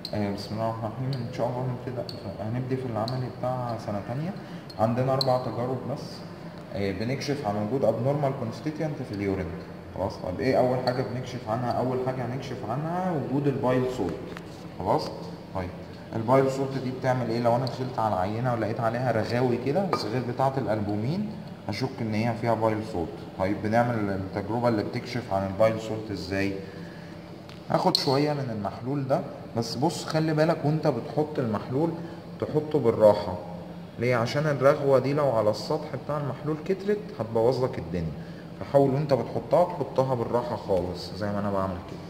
آه، بسم الله الرحمن الرحيم ان شاء الله هنبتدي هنبدأ في العمل بتاع سنة تانية عندنا أربع تجارب بس آه، بنكشف عن وجود abnormal constituent في اليورين خلاص طب ايه أول حاجة بنكشف عنها أول حاجة هنكشف عنها وجود البايل سولت خلاص طيب البايل سولت دي بتعمل ايه لو انا دخلت على العينة ولقيت عليها رغاوي كده بس غير بتاعة الألبومين هشك ان هي فيها بايل سولت طيب بنعمل التجربة اللي بتكشف عن البايل سولت ازاي هاخد شوية من المحلول ده بس بص خلي بالك وانت بتحط المحلول تحطه بالراحة ليه عشان الرغوة دي لو على السطح بتاع المحلول كترت هتبوظ لك الدنيا فحاول وانت بتحطها تحطها بالراحة خالص زي ما انا بعمل كده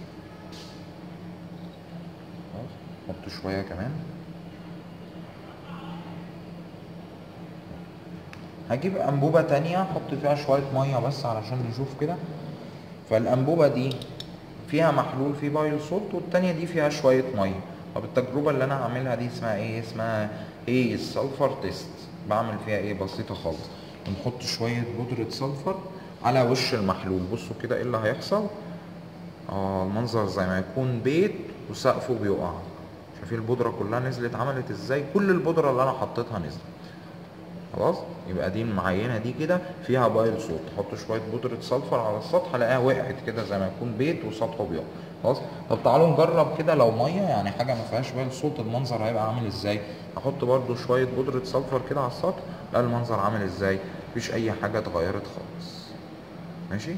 خلاص، حط شوية كمان هجيب انبوبة تانية احط فيها شوية مية بس علشان نشوف كده فالانبوبة دي فيها محلول فيه بايل سولت والتانية دي فيها شوية مية طب التجربة اللي انا هعملها دي اسمها ايه اسمها ايه السلفر تيست بعمل فيها ايه بسيطة خالص بنحط شوية بودرة سلفر على وش المحلول بصوا كده ايه اللي هيحصل اه المنظر زي ما يكون بيت وسقفه بيقع شايفين البودرة كلها نزلت عملت ازاي كل البودرة اللي انا حطيتها نزلت خلاص يبقى دي المعينه دي كده فيها بايل صوت تحط شويه بودره سلفر على السطح الاقيها وقعت كده زي ما يكون بيت وسطحه بيقع خلاص طب تعالوا نجرب كده لو ميه يعني حاجه ما فيهاش بايل صوت المنظر هيبقى عامل ازاي احط برده شويه بودره سلفر كده على السطح لا المنظر عامل ازاي مفيش اي حاجه اتغيرت خالص ماشي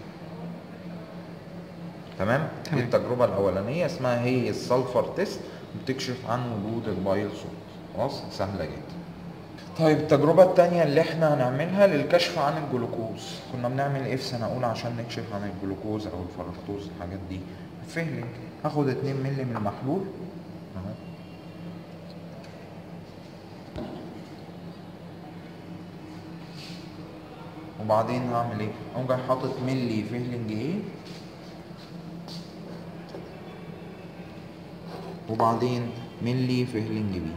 تمام دي تمام. التجربه الاولانيه اسمها هي السلفر تيست بتكشف عن وجود البايل صوت خلاص سهله جدا طيب التجربة التانية اللي احنا هنعملها للكشف عن الجلوكوز كنا بنعمل ايه في سنة أولى عشان نكشف عن الجلوكوز أو الفركتوز الحاجات دي فهلنج هاخد اتنين مللي من المحلول اهو. وبعدين هعمل ايه؟ اقوم جاي حاطط ملي فهلنج ايه وبعدين ملي فهلنج بي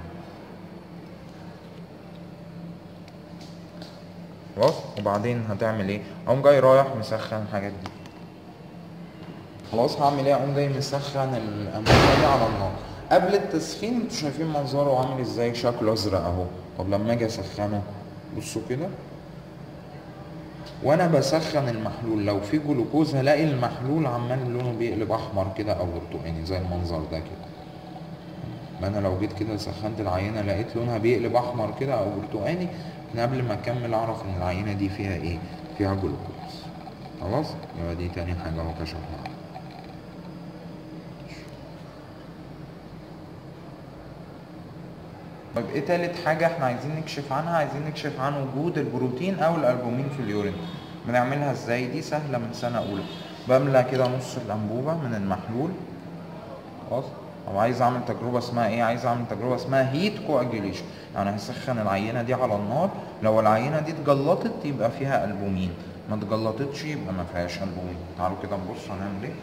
خلاص وبعدين هتعمل ايه اقوم جاي رايح مسخن الحاجات دي خلاص هعمل ايه اقوم جاي مسخن الانبوبه دي على النار قبل التسخين انتوا شايفين منظره عامل ازاي شكله ازرق اهو طب لما اجي اسخنه بصوا كده وانا بسخن المحلول لو في جلوكوز هلاقي المحلول عمال لونه بيقلب احمر كده او برتقاني زي المنظر ده كده ما انا لو جيت كده سخنت العينه لقيت لونها بيقلب احمر كده او برتقاني من قبل ما اكمل اعرف ان العينه دي فيها ايه فيها جلوكوز خلاص يبقى دي تاني حاجه اهو كشفنا عنها. طيب ايه تالت حاجة احنا عايزين نكشف عنها عايزين نكشف عن وجود البروتين او الالبومين في اليورين بنعملها ازاي دي سهلة من سنة اولى بملى كده نص الانبوبة من المحلول خلاص او عايز اعمل تجربة اسمها ايه عايز اعمل تجربة اسمها هيت كواجيوليشن يعني هسخن العينة دي على النار لو العينة دي اتجلطت يبقى فيها البومين ما اتجلطتش يبقى ما فيهاش البومين تعالوا كده نبص هنعمل ايه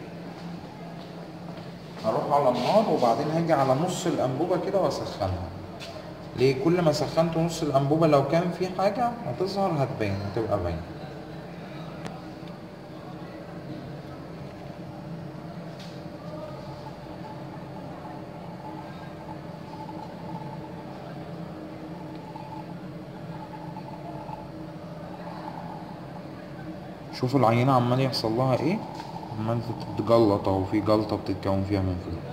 هروح على النار وبعدين هاجي على نص الانبوبة كده واسخنها ليه كل ما سخنت نص الانبوبه لو كان في حاجه هتظهر هتبان هتبقى باينه شوفوا العينه عمال يحصل لها ايه عمال تتجلط اهو في جلطه بتتكون فيها من فوق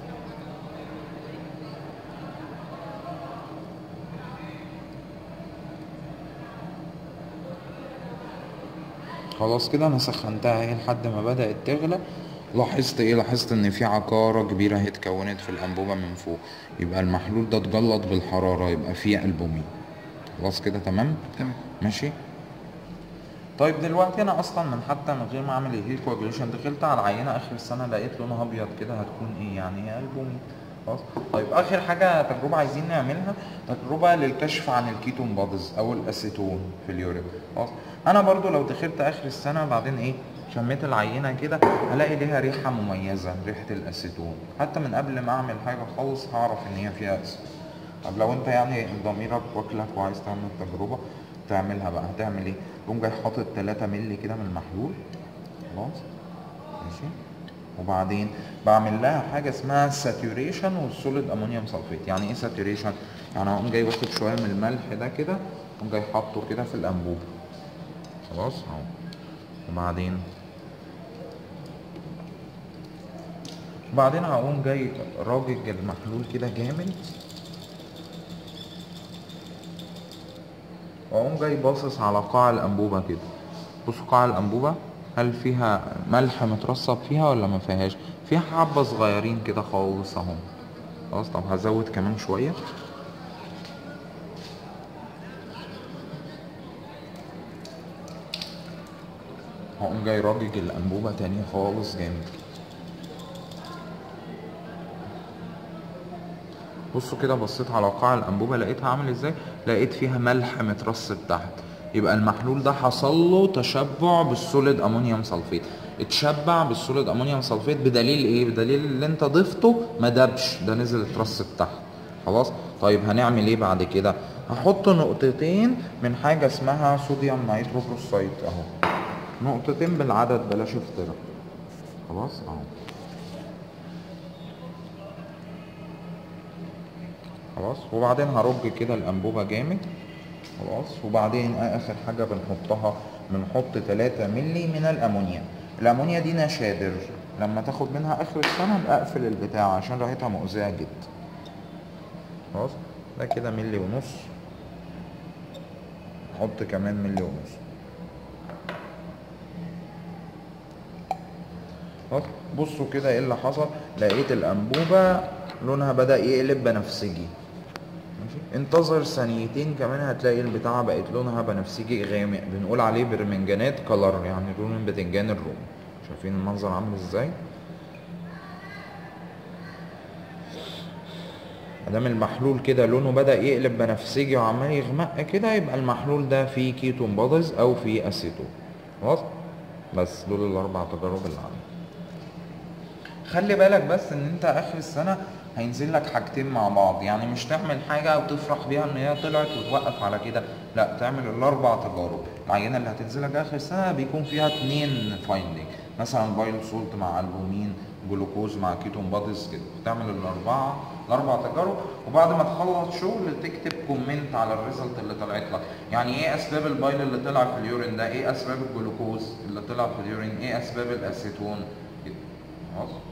خلاص كده انا سخنتها اهي لحد ما بدأت تغلى لاحظت ايه لاحظت ان في عقارة كبيرة هي اتكونت في الانبوبة من فوق يبقى المحلول ده اتجلط بالحرارة يبقى فيه البومين خلاص كده تمام تمام ماشي طيب دلوقتي انا اصلا من حتى من غير ما اعمل الهيت كواجوليشن دخلت على العينه اخر السنه لقيت لونها ابيض كده هتكون ايه يعني هي البومين خلاص طيب اخر حاجه تجربه عايزين نعملها تجربه للكشف عن الكيتون بادز او الاسيتون في اليورين خلاص انا برضو لو دخلت اخر السنه بعدين ايه شميت العينه كده هلاقي ليها ريحه مميزه ريحه الاسيتون حتى من قبل ما اعمل حاجه خالص هعرف ان هي فيها اسيتون طب لو انت يعني ضميرك واكلك وعايز تعمل التجربه تعملها بقى هتعمل ايه تقوم جاي حاطط 3 مللي كده من المحلول خلاص ماشي وبعدين بعمل لها حاجه اسمها ساتوريشن والسوليد امونيوم سلفيت يعني ايه ساتوريشن يعني هقوم جاي واخد شويه من الملح ده كده اقوم جاي حاطه كده في الانبوب خلاص اهو وبعدين وبعدين هقوم جاي راجج المحلول كده جامد واقوم جاي باصص على قاع الانبوبه كده بصوا قاع الانبوبه هل فيها ملح مترسب فيها ولا ما فيهاش فيها حبه صغيرين كده خالص اهو خلاص طب هزود كمان شويه هقوم جاي راجج الانبوبه تاني خالص جامد بصوا كده بصيت على قاع الانبوبه لقيتها عامل ازاي لقيت فيها ملح مترسب تحت يبقى المحلول ده حصل له تشبع بالسوليد امونيوم سلفيت اتشبع بالسوليد امونيوم سلفيت بدليل ايه بدليل اللي انت ضفته ما دبش ده نزل اترسب تحت خلاص طيب هنعمل ايه بعد كده هحط نقطتين من حاجه اسمها صوديوم نيتروبروسايت اهو نقطتين بالعدد بلاش افتراء خلاص اهو خلاص وبعدين هرج كده الانبوبه جامد خلاص وبعدين اخر حاجه بنحطها بنحط 3 مللي من الامونيا الامونيا دي نشادر لما تاخد منها اخر السنه ابقى اقفل البتاع عشان ريحتها مؤذيه جدا خلاص ده كده ملي ونص احط كمان ملي ونص خلاص بصوا كده ايه اللي حصل لقيت الانبوبه لونها بدا يقلب بنفسجي ماشي انتظر ثانيتين كمان هتلاقي البتاعه بقت لونها بنفسجي غامق بنقول عليه برمنجانات كلر يعني لون البتنجان الرومي شايفين المنظر عامل ازاي مادام المحلول كده لونه بدا يقلب بنفسجي وعمال يغمق كده يبقى المحلول ده فيه كيتون بودز او فيه اسيتون خلاص بس دول الاربع تجارب اللي عندي خلي بالك بس ان انت اخر السنه هينزل لك حاجتين مع بعض يعني مش تعمل حاجه وتفرح بيها ان هي طلعت وتوقف على كده لا تعمل الاربع تجارب العينه اللي هتنزل لك اخر السنه بيكون فيها اتنين فايندنج مثلا بايل سولت مع البومين جلوكوز مع كيتون باديز كده تعمل الاربعه الاربع تجارب وبعد ما تخلص شغل تكتب كومنت على الريزلت اللي طلعت لك يعني ايه اسباب البايل اللي طلع في اليورين ده ايه اسباب الجلوكوز اللي طلع في اليورين ايه اسباب الاسيتون كده خلاص